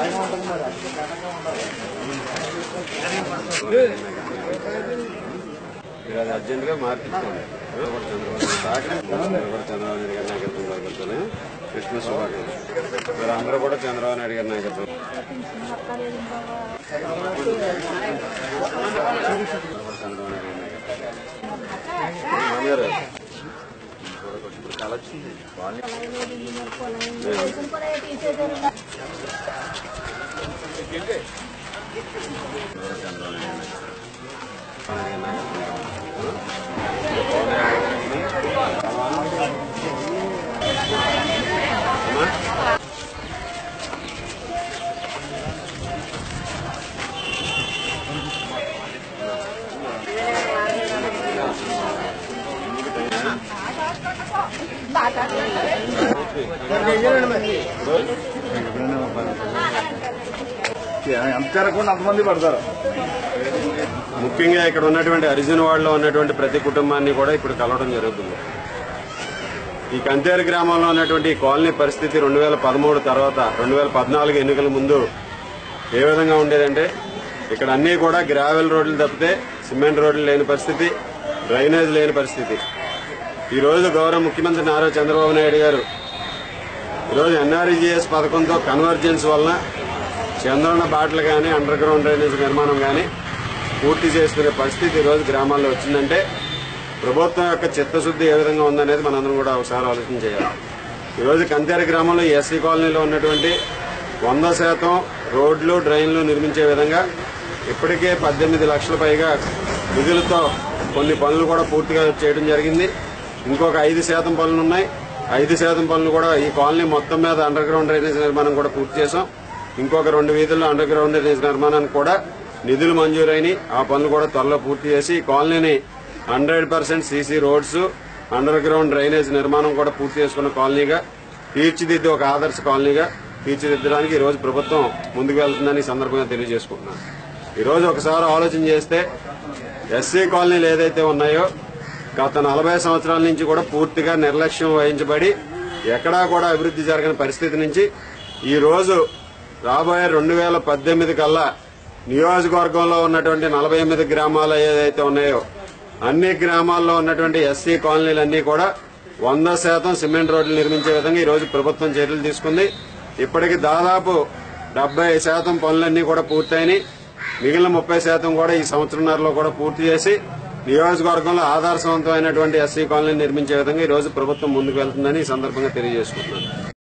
మీరు అది అర్జెంట్ గా మార్పించుకోండి కూడా చంద్రబాబు సహకరించాలి కూడా చంద్రబాబు నాయుడు గారి నాయకత్వం కోరుకుంటాను క్రిస్మస్ శుభాకాంక్షలు మీరు అందరూ కూడా చంద్రబాబు నాయుడు గారి నాయకత్వం చంద్రబాబు నాయుడు గారి నాయకత్వం మామగారు ఇప్పుడు కళ వచ్చింది ఎంత జరగకుండా అంతమంది పడతారు ముఖ్యంగా ఇక్కడ ఉన్నటువంటి హరిజన్ వార్డులో ఉన్నటువంటి ప్రతి కుటుంబాన్ని కూడా ఇప్పుడు కలవడం జరుగుతుంది ఈ కంతేరు గ్రామంలో ఉన్నటువంటి ఈ కాలనీ పరిస్థితి రెండు వేల పదమూడు తర్వాత రెండు వేల పద్నాలుగు ఎన్నికల ముందు ఏ విధంగా ఉండేదంటే ఇక్కడ అన్ని కూడా గ్రావెల్ రోడ్లు తప్పితే సిమెంట్ రోడ్లు లేని పరిస్థితి డ్రైనేజ్ లేని పరిస్థితి ఈ రోజు గౌరవ ముఖ్యమంత్రి నారా చంద్రబాబు నాయుడు గారు ఈరోజు ఎన్ఆర్ఈజీఎస్ పథకంతో కన్వర్జెన్స్ వలన చంద్రన్న బాటలు కానీ అండర్ గ్రౌండ్ డ్రైనేజ్ నిర్మాణం కానీ పూర్తి చేసుకునే పరిస్థితి ఈ రోజు గ్రామాల్లో వచ్చిందంటే ప్రభుత్వం యొక్క చిత్తశుద్ధి ఏ విధంగా ఉందనేది మనందరం కూడా ఒకసారి ఆలోచన చేయాలి ఈరోజు కంతేరు గ్రామంలో ఈ ఎస్సీ కాలనీలో ఉన్నటువంటి వంద శాతం రోడ్లు డ్రైన్లు నిర్మించే విధంగా ఇప్పటికే పద్దెనిమిది లక్షల పైగా నిధులతో కొన్ని పనులు కూడా పూర్తిగా చేయడం జరిగింది ఇంకొక ఐదు శాతం పనులు ఉన్నాయి ఐదు శాతం పనులు కూడా ఈ కాలనీ మొత్తం మీద అండర్ గ్రౌండ్ డ్రైనేజ్ నిర్మాణం కూడా పూర్తి చేశాం ఇంకొక రెండు వీధుల్లో అండర్ గ్రౌండ్ డ్రైనేజ్ నిర్మాణానికి కూడా నిధులు మంజూరైనవి ఆ పనులు కూడా త్వరలో పూర్తి చేసి ఈ కాలనీని hundred percent CC roads underground drainage నిర్మాణం కూడా పూర్తి చేసుకున్న కాలనీగా తీర్చిదిద్ది ఒక ఆదర్శ కాలనీగా తీర్చిదిద్దడానికి ఈ రోజు ప్రభుత్వం ముందుకు వెళ్తుందని ఈ సందర్భంగా తెలియజేసుకుంటున్నాను ఈ రోజు ఒకసారి ఆలోచన చేస్తే ఎస్సీ కాలనీలు ఏదైతే ఉన్నాయో గత నలభై సంవత్సరాల నుంచి కూడా పూర్తిగా నిర్లక్ష్యం వహించబడి ఎక్కడా కూడా అభివృద్ధి జరగని పరిస్థితి నుంచి ఈ రోజు రాబోయే రెండు వేల పద్దెనిమిది కల్లా నియోజకవర్గంలో ఉన్నటువంటి నలభై ఎనిమిది గ్రామాలు ఏదైతే ఉన్నాయో అన్ని గ్రామాల్లో ఉన్నటువంటి ఎస్సీ కాలనీలన్నీ కూడా వంద శాతం సిమెంట్ రోడ్లు నిర్మించే విధంగా ఈ రోజు ప్రభుత్వం చర్యలు తీసుకుంది ఇప్పటికి దాదాపు డెబ్బై శాతం పనులన్నీ కూడా పూర్తయినాయి మిగిలిన ముప్పై శాతం కూడా ఈ సంవత్సరంన్నరలో కూడా పూర్తి చేసి నియోజకవర్గంలో ఆదర్శవంతమైనటువంటి ఎస్సీ కాలనీ నిర్మించే విధంగా ఈ రోజు ప్రభుత్వం ముందుకు వెళ్తుందని ఈ సందర్భంగా తెలియజేసుకుంటున్నాను